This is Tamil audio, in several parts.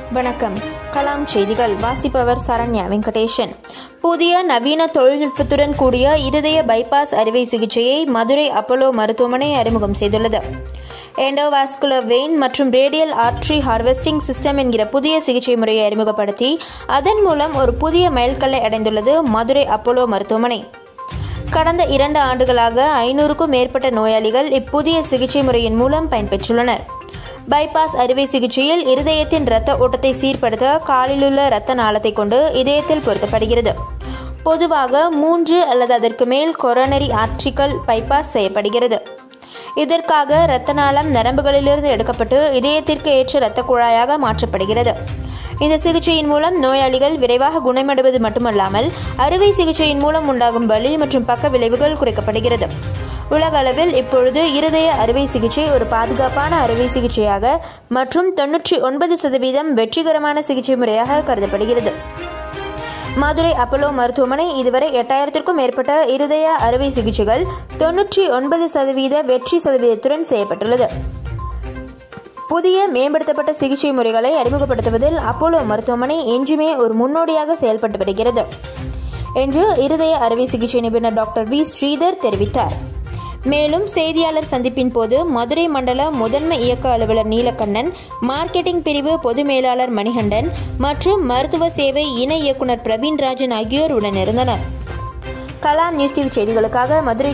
வணக்கம் கலாம் செய்திகள் வாசிப்பவர் சரண்யா வெங்கடேஷன் புதிய நவீன தொழில்நுட்பத்துடன் கூடிய இருதய பைபாஸ் அறுவை சிகிச்சையை மதுரை அப்போலோ மருத்துவமனை அறிமுகம் செய்துள்ளது எண்டோவாஸ்குலர் வெயின் மற்றும் ரேடியல் ஆர்ட்ரி ஹார்வெஸ்டிங் சிஸ்டம் என்கிற புதிய சிகிச்சை முறையை அறிமுகப்படுத்தி அதன் மூலம் ஒரு புதிய மைல்கல்லை அடைந்துள்ளது மதுரை அப்போலோ மருத்துவமனை கடந்த இரண்டு ஆண்டுகளாக ஐநூறுக்கும் மேற்பட்ட நோயாளிகள் இப்புதிய சிகிச்சை முறையின் மூலம் பயன்பெற்றுள்ளனர் பைபாஸ் அறுவை சிகிச்சையில் இருதயத்தின் இரத்த ஓட்டத்தை சீர்படுத்த காலிலுள்ள இரத்த நாளத்தை கொண்டு இதயத்தில் பொருத்தப்படுகிறது பொதுவாக மூன்று அல்லது அதற்கு மேல் கொரோனரி ஆர்ட்ரிக்கல் பைபாஸ் செய்யப்படுகிறது இதற்காக இரத்த நாளம் நரம்புகளிலிருந்து எடுக்கப்பட்டு இதயத்திற்கு ஏற்ற இரத்த குழாயாக மாற்றப்படுகிறது இந்த சிகிச்சையின் மூலம் நோயாளிகள் விரைவாக குணமடைவது மட்டுமல்லாமல் அறுவை சிகிச்சையின் மூலம் உண்டாகும் வலி மற்றும் பக்க விளைவுகள் குறைக்கப்படுகிறது உலக அளவில் இப்பொழுது இருதய அறுவை சிகிச்சை ஒரு பாதுகாப்பான அறுவை சிகிச்சையாக மற்றும் தொன்னூற்றி ஒன்பது சதவீதம் வெற்றிகரமான சிகிச்சை முறையாக கருதப்படுகிறது மதுரை அப்போலோ மருத்துவமனை இதுவரை எட்டாயிரத்திற்கும் மேற்பட்ட இருதய அறுவை சிகிச்சைகள் தொன்னூற்றி ஒன்பது சதவீத வெற்றி சதவீதத்துடன் செய்யப்பட்டுள்ளது புதிய மேம்படுத்தப்பட்ட சிகிச்சை முறைகளை அறிமுகப்படுத்துவதில் அப்போலோ மருத்துவமனை என்றுமே ஒரு முன்னோடியாக செயல்பட்டு வருகிறது என்று இருதய அறுவை சிகிச்சை நிபுணர் டாக்டர் வி ஸ்ரீதர் தெரிவித்தார் மேலும் செய்தியாளர் சந்திப்பின் போது மதுரை மண்டல முதன்மை இயக்க அலுவலர் நீலகண்ணன் மார்க்கெட்டிங் பிரிவு பொது மேலாளர் மணிகண்டன் மற்றும் மருத்துவ சேவை இணை இயக்குனர் பிரவீன்ராஜன் ஆகியோர் உடனிருந்தனர் கலாம் நியூஸ் டிவி செய்திகளுக்காக Madurai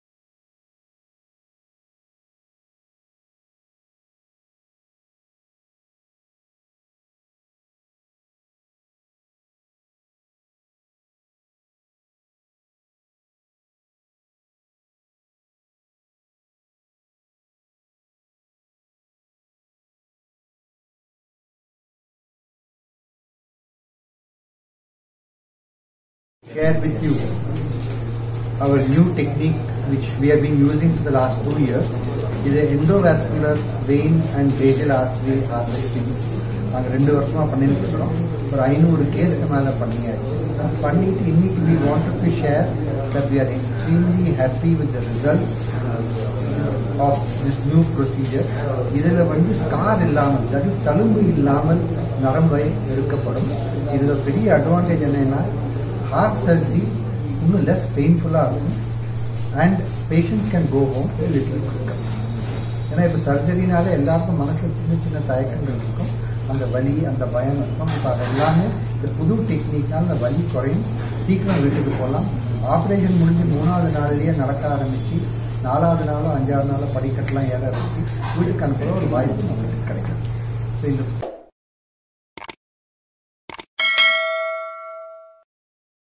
share with you our new technique which we have been using for the last two years is a endovascular vein and radial artery harvesting நாங்கள் ரெண்டு வருஷமா பண்ணிட்டு இருக்கிறோம் ஒரு ஐநூறு கேஸ்க்கு மேலே பண்ணியாச்சு பண்ணிட்டு இன்னைக்கு we wanted to share that we are extremely happy with the results of this new procedure இதில் வந்து ஸ்கார் இல்லாமல் தடி தழும்பு இல்லாமல் நரம்பை எடுக்கப்படும் இதில் பெரிய அட்வான்டேஜ் என்னன்னா ஹார்ட் சர்ஜரி இன்னும் லெஸ் பெயின்ஃபுல்லாக இருக்கும் and patients can go home little quicker ஏன்னா இப்போ சர்ஜரினால எல்லாருக்கும் மனசில் சின்ன சின்ன தயக்கங்கள் இருக்கும் அந்த வலி அந்த பயம் இருக்கும் இப்போ அது எல்லாமே இந்த புது டெக்னிக்னால் அந்த வலி குறையும் சீக்கிரம் வீட்டுக்கு போகலாம் ஆப்ரேஷன் முடிஞ்சு மூணாவது நாள்லேயே நடக்க ஆரம்பித்து நாலாவது நாளோ அஞ்சாவது நாளோ படிக்கட்டெலாம் ஏற வச்சு வீட்டுக்கு அனுப்புகிற ஒரு வாய்ப்பு நம்மளுக்கு கிடைக்கும் ஸோ இந்த